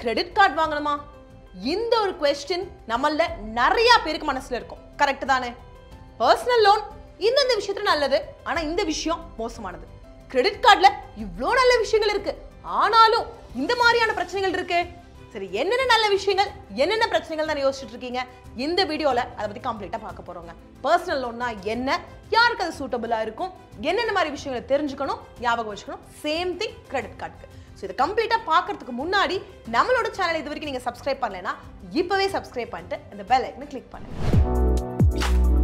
credit card வாங்கணுமா இந்த ஒரு கொஸ்டின் நம்மள நிறைய பேருக்கு மனசுல இருக்கும் கரெக்ட் தானே பர்சனல் லோன் இந்தந்த விஷயத்துல நல்லது ஆனா இந்த விஷயம் மோசமானது கிரெடிட் கார்டுல இவ்ளோ நல்ல விஷயங்கள் இருக்கு ஆனாலும் இந்த மாதிரியான பிரச்சனைகள் இருக்கு சரி என்னென்ன நல்ல விஷயங்கள் என்னென்ன பிரச்சனைகள் தான் யோசிச்சுட்டு இருக்கீங்க இந்த வீடியோல அதை பத்தி கம்ப்ளீட்டா பார்க்க போறோங்க பர்சனல் லோன்னா என்ன யாருக்கு அது சூட்டபிளா இருக்கும் என்னென்ன மாதிரி விஷயங்களை தெரிஞ்சுக்கணும் ஞாபகம் வச்சுக்கணும் சேம் திங் கிரெடிட் கார்டுக்கு ஸோ இதை கம்ப்ளீட்டாக பார்க்கறதுக்கு முன்னாடி நம்மளோட சேனல் இது வரைக்கும் நீங்கள் சப்ஸ்கிரைப் பண்ணலைன்னா இப்போவே சப்ஸ்கிரைப் பண்ணிட்டு இந்த பெல் ஐக்கனை கிளிக் பண்ணுங்க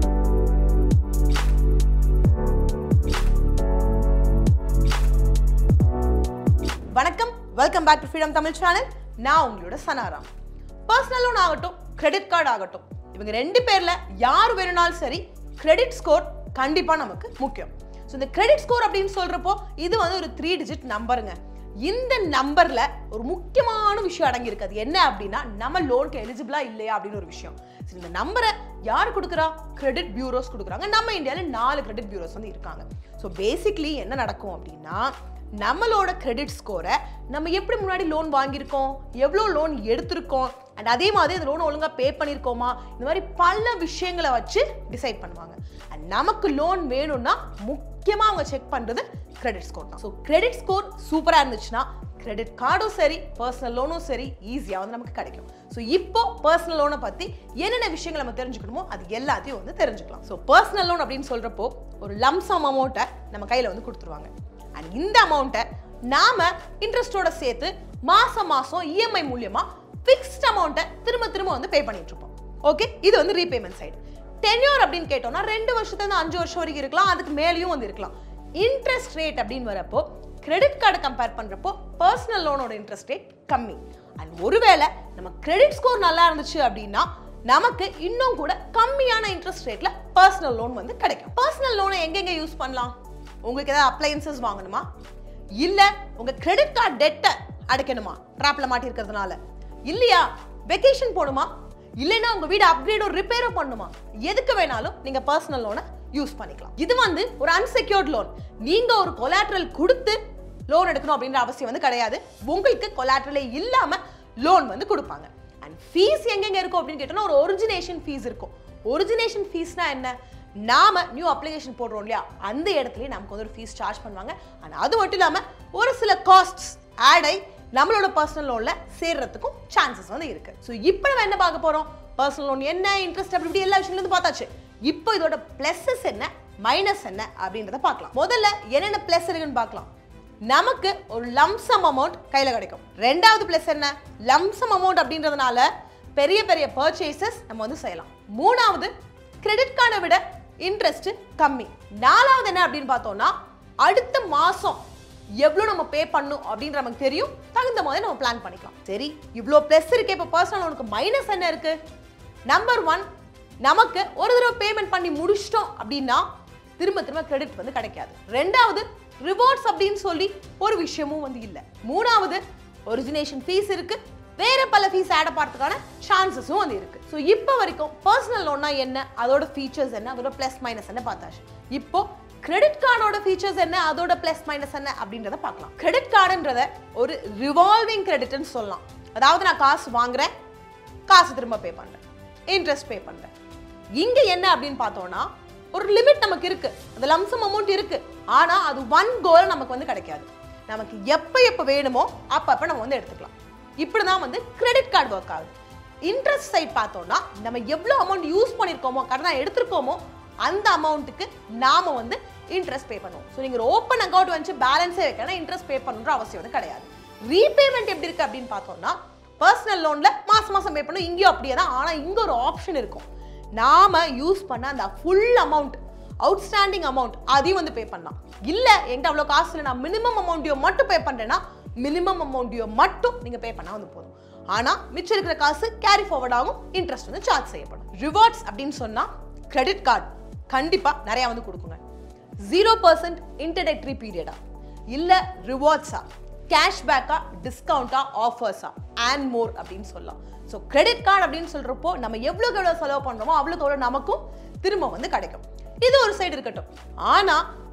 வணக்கம் welcome back to freedom Tamil channel நான் உங்களோட சனாராம் பர்சனல் லோன் ஆகட்டும் கிரெடிட் கார்டு ஆகட்டும் இவங்க ரெண்டு பேர்ல யார் வேணும்னாலும் சரி கிரெடிட் ஸ்கோர் கண்டிப்பா நமக்கு முக்கியம் ஸோ இந்த கிரெடிட் ஸ்கோர் அப்படின்னு சொல்றப்போ இது வந்து ஒரு த்ரீ டிஜிட் நம்பருங்க இந்த நம்பர்ல ஒரு முக்கியமான விஷயம் அடங்கி இருக்கு அது என்ன அப்படின்னா நம்ம லோனுக்கு எலிஜிபிளா இல்லையா அப்படின்னு ஒரு விஷயம் சரி இந்த நம்பரை யார் கொடுக்குறா கிரெடிட் பியூரோஸ் கொடுக்குறாங்க நம்ம இந்தியாவில் நாலு கிரெடிட் பியூரோஸ் வந்து இருக்காங்க ஸோ பேசிக்லி என்ன நடக்கும் அப்படின்னா நம்மளோட கிரெடிட் ஸ்கோரை நம்ம எப்படி முன்னாடி லோன் வாங்கியிருக்கோம் எவ்வளோ லோன் எடுத்திருக்கோம் அண்ட் அதே மாதிரி அந்த லோன் ஒழுங்காக பே பண்ணியிருக்கோமா இந்த மாதிரி பல விஷயங்களை வச்சு டிசைட் பண்ணுவாங்க அண்ட் நமக்கு லோன் வேணும்னா முக்கியமாக அவங்க செக் பண்ணுறது கிரெடிட் ஸ்கோர் தான் ஸோ கிரெடிட் ஸ்கோர் சூப்பராக இருந்துச்சுன்னா கிரெடிட் கார்டும் சரி பர்சனல் லோனும் சரி ஈஸியாக வந்து நமக்கு கிடைக்கும் ஸோ இப்போ பர்சனல் லோனை பற்றி என்னென்ன விஷயங்கள் நம்ம தெரிஞ்சுக்கணுமோ அது எல்லாத்தையும் வந்து தெரிஞ்சுக்கலாம் ஸோ பர்சனல் லோன் அப்படின்னு சொல்கிறப்போ ஒரு லம்சம் அமௌண்ட்டை நம்ம கையில் வந்து கொடுத்துருவாங்க அண்ட் இந்த அமௌண்ட்டை நாம இன்ட்ரெஸ்டோட சேர்த்து மாசம் மாசம் இஎம்ஐ மூலியமா ஃபிக்ஸ்ட் அமௌண்ட்டை திரும்ப திரும்ப வந்து பே பண்ணிட்டு இருப்போம் ஓகே இது வந்து ரீபேமெண்ட் சைடு டென்யூர் அப்படின்னு கேட்டோம்னா ரெண்டு வருஷத்துல இருந்து அஞ்சு வருஷம் வரைக்கும் இருக்கலாம் அதுக்கு மேலேயும் வந்து இருக்கலாம் இன்ட்ரெஸ்ட் ரேட் அப்படின்னு வரப்போ கிரெடிட் கார்டு கம்பேர் பண்றப்போ பர்சனல் லோனோட இன்ட்ரெஸ்ட் ரேட் கம்மி அண்ட் ஒருவேளை நம்ம கிரெடிட் ஸ்கோர் நல்லா இருந்துச்சு அப்படின்னா நமக்கு இன்னும் கூட கம்மியான இன்ட்ரெஸ்ட் ரேட்ல பர்சனல் லோன் வந்து கிடைக்கும் பர்சனல் லோனை எங்கெங்க யூஸ் பண்ணலாம் உங்களுக்கு ஏதாவது அப்ளையன்சஸ் வாங்கணுமா இல்ல உங்க கிரெடிட் கார்டு டெட்டை அடைக்கணுமா ட்ராப்ல மாட்டி இருக்கிறதுனால இல்லையா வெக்கேஷன் போகணுமா இல்லைன்னா உங்க வீடு அப்கிரேடோ ரிப்பேரோ பண்ணுமா எதுக்கு வேணாலும் நீங்க பர்சனல் லோனை யூஸ் பண்ணிக்கலாம் இது வந்து ஒரு அன்செக்யூர்ட் லோன் நீங்க ஒரு கொலாட்ரல் கொடுத்து லோன் எடுக்கணும் அப்படின்ற அவசியம் வந்து கிடையாது உங்களுக்கு கொலாட்ரலே இல்லாம லோன் வந்து கொடுப்பாங்க அண்ட் ஃபீஸ் எங்கெங்க இருக்கும் அப்படின்னு கேட்டோம்னா ஒரு ஒரிஜினேஷன் ஃபீஸ் இருக்கும் ஒரிஜினேஷன் ஃபீஸ்னா என்ன நாம நியூ அப்ளிகேஷன் போடுறோம் இல்லையா அந்த இடத்துலயே நமக்கு வந்து ஒரு ஃபீஸ் சார்ஜ் பண்ணுவாங்க ஆனா அது மட்டும் இல்லாம ஒரு சில காஸ்ட்ஸ் ஆட் ஆகி நம்மளோட பர்சனல் லோன்ல சேர்றதுக்கும் சான்சஸ் வந்து இருக்கு ஸோ இப்போ நம்ம என்ன பார்க்க போறோம் பர்சனல் லோன் என்ன இன்ட்ரெஸ்ட் அப்படி இப்படி எல்லா விஷயங்களும் வந்து பார்த்தாச்சு இப்போ இதோட பிளஸஸ் என்ன மைனஸ் என்ன அப்படின்றத பார்க்கலாம் முதல்ல என்னென்ன பிளஸ் இருக்குன்னு பார்க்கலாம் நமக்கு ஒரு லம்சம் அமௌண்ட் கையில் கிடைக்கும் ரெண்டாவது ப்ளஸ் என்ன லம்சம் அமௌண்ட் அப்படின்றதுனால பெரிய பெரிய பர்ச்சேசஸ் நம்ம வந்து செய்யலாம் மூணாவது கிரெடிட் கார்டை விட இன்ட்ரெஸ்ட் கம்மி நாலாவது என்ன அப்படின்னு பார்த்தோம்னா அடுத்த மாசம் எவ்வளோ நம்ம பே பண்ணும் அப்படின்ற நமக்கு தெரியும் தகுந்த மாதிரி நம்ம பிளான் பண்ணிக்கலாம் சரி இவ்வளோ ப்ளஸ் இருக்கே இப்போ பர்சனல் லோனுக்கு மைனஸ் என்ன இருக்கு நம்பர் ஒன் நமக்கு ஒரு தடவை பேமெண்ட் பண்ணி முடிச்சிட்டோம் அப்படின்னா திரும்ப திரும்ப கிரெடிட் வந்து கிடைக்காது ரெண்டாவது ரிவார்ட்ஸ் அப்படின்னு சொல்லி ஒரு விஷயமும் வந்து இல்லை மூணாவது ஒரிஜினேஷன் ஃபீஸ் இருக்கு வேற பல ஃபீஸ் ஆட் பண்ணுறதுக்கான சான்சஸும் வந்து இருக்கு ஸோ இப்போ வரைக்கும் பர்சனல் லோன்னா என்ன அதோட ஃபீச்சர்ஸ் என்ன அதோட ப்ளஸ் மைனஸ் என்ன பார்த்தாச்சு இப்போ கிரெடிட் கார்டோட ஃபீச்சர்ஸ் என்ன அதோட ப்ளஸ் மைனஸ் என்ன அப்படின்றத பார்க்கலாம் கிரெடிட் கார்டுன்றத ஒரு ரிவால்விங் கிரெடிட்னு சொல்லலாம் அதாவது நான் காசு வாங்குறேன் காசு திரும்ப பே பண்றேன் இன்ட்ரெஸ்ட் பே பண்றேன் இங்க என்ன அப்படின்னு பார்த்தோம்னா ஒரு லிமிட் நமக்கு இருக்கு அந்த லம்சம் அமௌண்ட் இருக்கு ஆனா அது ஒன் கோல் நமக்கு வந்து கிடைக்காது நமக்கு எப்போ எப்போ வேணுமோ அப்பப்போ நம்ம வந்து எடுத்துக்கலாம் இப்படி தான் வந்து கிரெடிட் கார்டு ஒர்க் ஆகுது இன்ட்ரெஸ்ட் சைட் பார்த்தோம்னா நம்ம எவ்வளோ அமௌண்ட் யூஸ் பண்ணியிருக்கோமோ கடனாக எடுத்திருக்கோமோ அந்த அமௌண்ட்டுக்கு நாம வந்து இன்ட்ரெஸ்ட் பே பண்ணுவோம் ஸோ நீங்கள் ஓப்பன் அக்கௌண்ட் வச்சு பேலன்ஸே வைக்கணும் இன்ட்ரெஸ்ட் பே பண்ணுற அவசியம் வந்து கிடையாது ரீபேமெண்ட் எப்படி இருக்கு அப்படின்னு பார்த்தோம்னா பர்சனல் லோன்ல மாசம் மாசம் பே பண்ணும் இங்கேயும் அப்படியே தான் ஆனால் இங்கே ஒரு ஆப்ஷன் இருக்கும் நாம யூஸ் பண்ண அந்த ஃபுல் அமௌண்ட் அவுட்ஸ்டாண்டிங் அமௌண்ட் அதையும் வந்து பே பண்ணலாம் இல்ல என்கிட்ட அவ்வளோ காசு இல்லை நான் மினிமம் அமௌண்ட்டையோ மட்டும் பே பண்றேன்னா மினிமம் அமௌண்ட்டையோ மட்டும் நீங்க பே பண்ணா வந்து போதும் ஆனா மிச்சம் இருக்கிற காசு கேரி ஃபார்வர்ட் ஆகும் இன்ட்ரெஸ்ட் வந்து சார்ஜ் செய்யப்படும் ரிவார்ட்ஸ் அப்படின்னு சொன்னா கிரெடிட் கார்டு கண்டிப்பா நிறைய வந்து கொடுக்குங்க ஜீரோ பர்சன்ட் இன்டர்டெக்டரி பீரியடா இல்ல ரிவார்ட்ஸா கேஷ்பேக்கா டிஸ்கவுண்டா ஆஃபர்ஸா அண்ட் மோர் அப்படின்னு சொல்லலாம் ஸோ கிரெடிட் கார்டு அப்படின்னு சொல்றப்போ நம்ம எவ்வளோக்கு எவ்வளோ செலவு பண்றோமோ அவ்வளோக்கு எவ்வளோ நமக்கும் திரும்ப வந்து கிடைக்கும் இது ஒரு சைடு இருக்கட்டும் ஆனா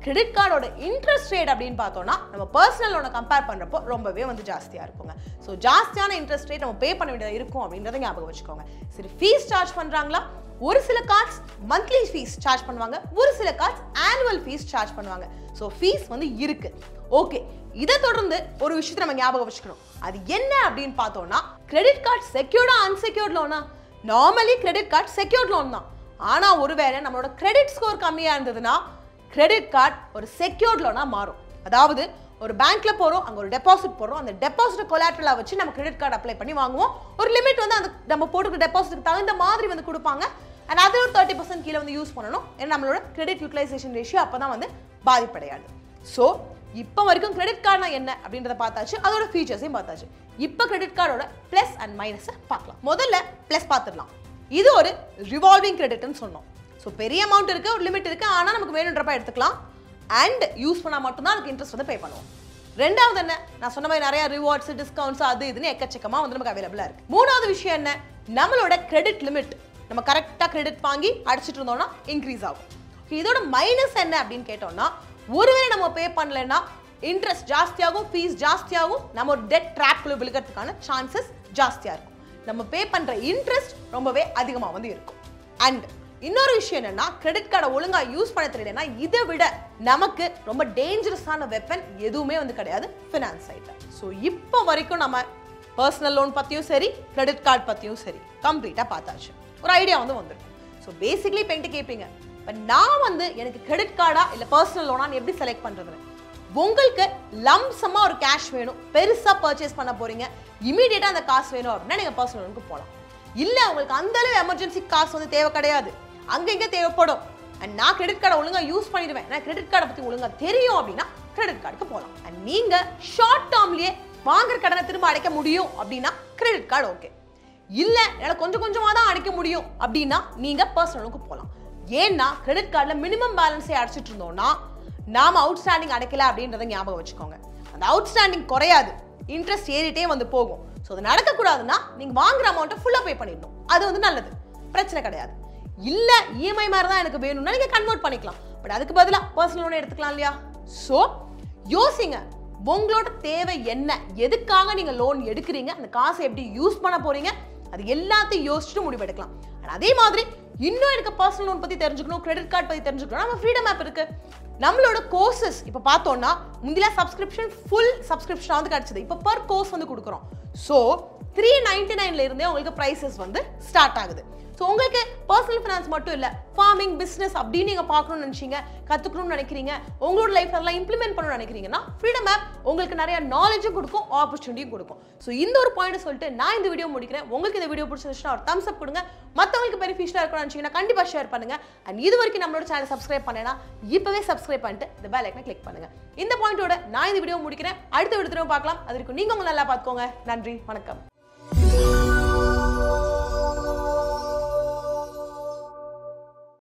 கிரெடிட் கார்டோட இன்ட்ரெஸ்ட் ரேட் அப்படின்னு பார்த்தோம்னா நம்ம பர்சனல் லோனை கம்பேர் பண்ணுறப்போ ரொம்பவே வந்து ஜாஸ்தியாக இருக்குங்க ஸோ ஜாஸ்தியான இன்ட்ரெஸ்ட் ரேட் நம்ம பே பண்ண வேண்டியதாக இருக்கும் அப்படின்றத ஞாபகம் வச்சுக்கோங்க சரி ஃபீஸ் சார்ஜ் பண்ணுறாங்களா ஒரு சில கார்ட்ஸ் மந்த்லி ஃபீஸ் சார்ஜ் பண்ணுவாங்க ஒரு சில கார்ட்ஸ் ஆனுவல் ஃபீஸ் சார்ஜ் பண்ணுவாங்க ஸோ ஃபீஸ் வந்து இருக்கு ஓகே இதை தொடர்ந்து ஒரு விஷயத்தை நம்ம ஞாபகம் வச்சுக்கணும் அது என்ன அப்படின்னு பார்த்தோம்னா கிரெடிட் கார்டு செக்யூர்டா அன்செக்யூர்ட் லோனா normally credit card secured loan தான் ஆனா ஒருவேளை நம்மளோட கிரெடிட் ஸ்கோர் கம்மியா இருந்ததுன்னா கிரெடிட் கார்டு ஒரு செக்யூர்ட் லோனா மாறும் அதாவது ஒரு பேங்க்ல போறோம் அங்க ஒரு டெபாசிட் போடுறோம் அந்த டெபாசிட் கொலாட்ரலா வச்சு நம்ம கிரெடிட் கார்டு அப்ளை பண்ணி வாங்குவோம் ஒரு லிமிட் வந்து அந்த நம்ம போட்டுக்கிற டெபாசிட்க்கு தகுந்த மாதிரி வந்து கொடுப்பாங்க அண்ட் அது ஒரு தேர்ட்டி பர்சன்ட் கீழே வந்து யூஸ் பண்ணணும் ஏன்னா நம்மளோட கிரெடிட் யூட்டிலைசேஷன் ரேஷியோ அப்பதான் வந்து பாதிப்படையாது ஸோ இப்போ வரைக்கும் கிரெடிட் கார்டுனா என்ன அப்படின்றத பார்த்தாச்சு அதோட ஃபீச்சர்ஸையும் பார்த்தாச்சு இப்போ கிரெடிட் கார்டோட ப்ளஸ் அண்ட் மைனஸை பார்க்கலாம் முதல்ல ப்ளஸ் பார்த்துடலாம் இது ஒரு ரிவால்விங் கிரெடிட்னு சொன்னோம் ஸோ பெரிய அமௌண்ட் இருக்கு ஒரு லிமிட் இருக்கு ஆனால் நமக்கு வேணுன்றப்ப எடுத்துக்கலாம் அண்ட் யூஸ் பண்ணால் மட்டும்தான் அதுக்கு இன்ட்ரெஸ்ட் வந்து பே பண்ணுவோம் ரெண்டாவது என்ன நான் சொன்ன மாதிரி நிறைய ரிவார்ட்ஸ் டிஸ்கவுண்ட்ஸ் அது இதுன்னு எக்கச்சக்கமா வந்து நமக்கு அவைலபிளா இருக்கு மூணாவது விஷயம் என்ன நம்மளோட கிரெடிட் லிமிட் நம்ம கரெக்டாக கிரெடிட் வாங்கி அடிச்சிட்டு இருந்தோம்னா இன்க்ரீஸ் ஆகும் Okay, இதோட மைனஸ் என்ன அப்படின்னு கேட்டோம்னா ஒருவேளை நம்ம பே பண்ணலைன்னா இன்ட்ரெஸ்ட் ஜாஸ்தியாகும் ஃபீஸ் ஜாஸ்தியாகும் நம்ம ஒரு டெட் ட்ராப்ல விழுகிறதுக்கான சான்சஸ் ஜாஸ்தியாக இருக்கும் நம்ம பே பண்ற இன்ட்ரெஸ்ட் ரொம்பவே அதிகமாக வந்து இருக்கும் அண்ட் இன்னொரு விஷயம் என்னன்னா கிரெடிட் கார்டை ஒழுங்கா யூஸ் பண்ண தெரியலனா இதை விட நமக்கு ரொம்ப டேஞ்சரஸான வெப்பன் எதுவுமே வந்து கிடையாது ஃபினான்ஸ் சைடில் ஸோ இப்போ வரைக்கும் நம்ம பர்சனல் லோன் பற்றியும் சரி கிரெடிட் கார்டு பற்றியும் சரி கம்ப்ளீட்டாக பார்த்தாச்சு ஒரு ஐடியா வந்து வந்துடும் ஸோ பேசிக்லி இப்போ என்கிட்ட கேட்பீங்க இப்போ நான் வந்து எனக்கு கிரெடிட் கார்டா இல்லை பர்சனல் லோனான்னு எப்படி செலக்ட் பண்ணுறது உங்களுக்கு லம்சமா ஒரு கேஷ் வேணும் பெருசா பர்ச்சேஸ் பண்ண போறீங்க இமீடியட்டா அந்த காசு வேணும் அப்படின்னா நீங்க பர்சனல் லோனுக்கு போகலாம் இல்ல உங்களுக்கு அந்த அளவு எமர்ஜென்சி காசு வந்து தேவை கிடையாது அங்க இங்க தேவைப்படும் அண்ட் நான் கிரெடிட் கார்டை ஒழுங்கா யூஸ் பண்ணிடுவேன் நான் கிரெடிட் கார்டை பத்தி ஒழுங்கா தெரியும் அப்படின்னா கிரெடிட் கார்டுக்கு போகலாம் அண்ட் நீங்க ஷார்ட் டேர்ம்லயே வாங்குற கடனை திரும்ப அடைக்க முடியும் அப்படின்னா கிரெடிட் கார்டு ஓகே இல்ல என்னால கொஞ்சம் கொஞ்சமா தான் அடைக்க முடியும் அப்படின்னா நீங்க பர்சனலுக்கு போகலாம் ஏன்னா கிரெடிட் கார்டில் மினிமம் பேலன்ஸே அடைச்சிட்டு இருந்தோம்னா நாம அவுட்ஸ்டாண்டிங் அடைக்கல அப்படின்றத ஞாபகம் வச்சுக்கோங்க அந்த அவுட்ஸ்டாண்டிங் குறையாது இன்ட்ரெஸ்ட் ஏறிட்டே வந்து போகும் ஸோ அது நடக்கக்கூடாதுன்னா நீங்க வாங்குற அமௌண்ட்டை ஃபுல்லாக பே பண்ணிடணும் அது வந்து நல்லது பிரச்சனை கிடையாது இல்ல இஎம்ஐ மாதிரி தான் எனக்கு வேணும்னா நீங்க கன்வெர்ட் பண்ணிக்கலாம் பட் அதுக்கு பதிலா பர்சனல் லோன் எடுத்துக்கலாம் இல்லையா ஸோ யோசிங்க உங்களோட தேவை என்ன எதுக்காக நீங்க லோன் எடுக்கிறீங்க அந்த காசை எப்படி யூஸ் பண்ண போறீங்க அது எல்லாத்தையும் யோசிச்சுட்டு முடிவு எடுக்கலாம் And அதே மாதிரி இன்னும் எனக்கு பர்சனல் லோன் பத்தி தெரிஞ்சுக்கணும் கிரெடிட் கார்டு பத்தி தெரிஞ்சுக்கணும் நம்ம ஃப்ரீடம் ஆப் இருக்கு நம்மளோட கோர்சஸ் இப்போ பார்த்தோம்னா முந்தில சப்ஸ்கிரிப்ஷன் ஃபுல் சப்ஸ்கிரிப்ஷன் வந்து கிடைச்சது இப்போ பர் கோர்ஸ் வந்து கொடுக்குறோம் ஸோ த்ரீ நைன்டி நைன்ல இருந்தே உங்களுக்கு ப்ரைஸஸ் வந்து ஸ்டார்ட் ஆகுது ஸோ உங்களுக்கு பர்சனல் ஃபினான்ஸ் மட்டும் இல்லை ஃபார்மிங் பிஸ்னஸ் அப்படின்னு நீங்கள் பார்க்கணும்னு நினச்சிங்க கற்றுக்கணும்னு நினைக்கிறீங்க உங்களோட லைஃப்ல எல்லாம் இம்ப்ளிமெண்ட் பண்ணணும்னு நினைக்கிறீங்கன்னா ஃப்ரீடம் ஆப் உங்களுக்கு நிறைய நாலேஜும் கொடுக்கும் ஆப்பர்ச்சுனிட்டியும் கொடுக்கும் ஸோ இந்த ஒரு பாயிண்ட் சொல்லிட்டு நான் இந்த வீடியோ முடிக்கிறேன் உங்களுக்கு இந்த வீடியோ பிடிச்சிருந்துச்சுன்னா ஒரு தம்ஸ் அப் கொடுங்க மற்றவங்களுக்கு பெனிஃபிஷியலாக இருக்கணும்னு நினச்சிங்கன்னா கண்டிப்பாக ஷேர் பண்ணுங்க அண்ட் இது வரைக்கும் நம்மளோட சேனல் சப்ஸ்கிரைப் பண்ணேன்னா இப்போவே சப்ஸ்கிரைப் பண்ணிட்டு இந்த பெல் ஐக்கனை கிளிக் பண்ணுங்க இந்த பாயிண்டோட நான் இந்த வீடியோ முடிக்கிறேன் அடுத்த வீடியோ பார்க்கலாம் அது வரைக்கும் நீங்கள் உங்க நல்லா பார்த்துக்கோங்க நன்றி வணக்கம்